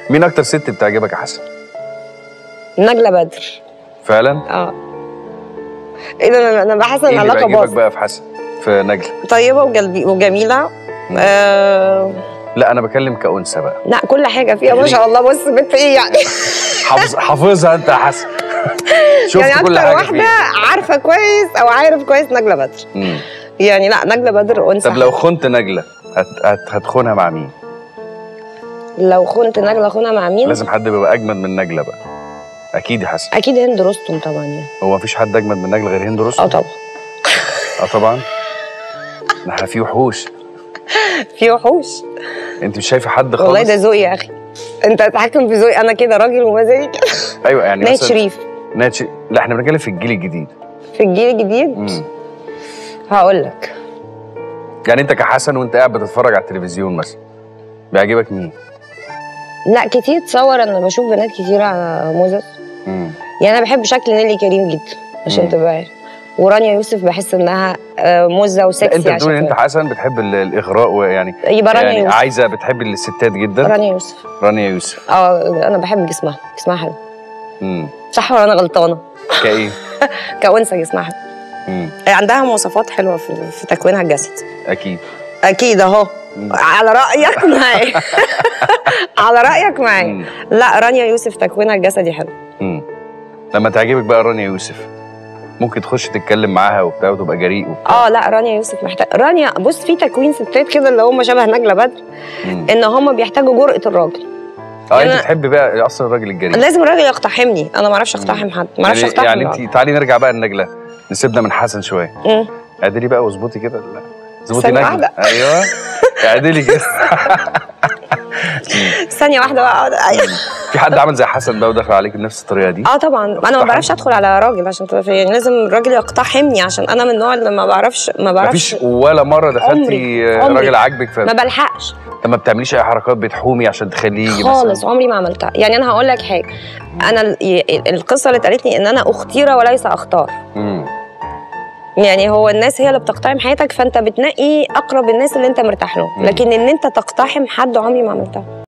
مين اكتر ست بتعجبك يا حسن نجله بدر فعلا اه ايه ده انا انا بحس ان ايه اللي العلاقه بيعجبك باظت بقى في حسن في نجله طيبه وجلبي وجميله آه لا انا بكلم كأنثى بقى لا كل حاجه فيها ما ليه؟ شاء الله بص بنت ايه يعني حافظ حافظها انت يا حسن شفت يعني كل اكتر حاجه واحده فيها عارفه كويس او عارف كويس نجله بدر مم. يعني لا نجله بدر انثى طب لو خنت نجله هت... هت... هتخونها مع مين؟ لو خنت نجله خونها مع مين لازم حد بيبقى اجمد من نجله بقى اكيد يا حسن اكيد هند رستم طبعا يعني هو مفيش حد اجمد من نجله غير هند رستم اه طبعا اه طبعا ده احنا في وحوش في وحوش انت مش شايفه حد خالص والله ده ذوقي يا اخي انت تتحكم في ذوقي انا كده راجل ومزاجي كده ايوه يعني نايت مثلا شريف نايت شريف لا احنا بنتكلم في الجيل الجديد في الجيل الجديد مم. هقول لك يعني انت كحسن وانت قاعد بتتفرج على التلفزيون مثلا بيعجبك مين؟ لا كتير تصور انا بشوف بنات كتير على موزس مم. يعني انا بحب شكل نيلي كريم جدا عشان مم. تبقى عارف ورانيا يوسف بحس انها آه، موزه لا وسكسي انت بتقول ان انت عشان حسن بتحب ال- الاغراء ويعني يبقى رانيا يعني يوسف عايزه بتحب الستات جدا رانيا يوسف رانيا يوسف اه انا بحب جسمها جسمها حلو امم صح ولا انا غلطانه كايه؟ كأنثى جسمها حلو امم عندها مواصفات حلوه في, في تكوينها الجسدي اكيد اكيد اهو مم. على رايك معايا على رايك معايا مم. لا رانيا يوسف تكوينها الجسدي حلو مم. لما تعجبك بقى رانيا يوسف ممكن تخش تتكلم معاها وبتاع وتبقى جريء وبتاع اه لا رانيا يوسف محتاج رانيا بص في تكوين ستات كده اللي هم شبه نجله بدر مم. ان هم بيحتاجوا جرأة الراجل اه انت أنا- تحب بقى اصلا الراجل الجريء لازم الراجل يقتحمني انا ما اعرفش اقتحم حد ما اعرفش يعني, اقتحم يعني الراجل. انت تعالي نرجع بقى لنجله نسيبنا من حسن شويه مم. اعدلي بقى واظبطي كده لا اظبطي ثانية نجله واحدة. ايوه اعدلي كده ثانيه واحده بقى اقعد أيوة. في حد عمل زي حسن بقى ودخل عليك بنفس الطريقه دي اه طبعا انا ما اقتحم. بعرفش ادخل على راجل عشان تبقى فاهم. يعني لازم الراجل يقتحمني عشان انا من النوع اللي ما بعرفش ما بعرفش مفيش ولا مره دخلتي عمري- آه، عمري. راجل عاجبك ف... ما بلحقش طب ما بتعمليش اي حركات بتحومي عشان تخليه يجي خالص مثلا عمري ما عملتها يعني انا هقول لك حاجه انا ال- ي- القصه اللي اتقالت لي ان انا اختير وليس اختار مم. يعني هو الناس هي اللي بتقتحم حياتك فانت بتنقي اقرب الناس اللي انت مرتاح لهم مم. لكن ان انت تقتحم حد عمري ما عملتها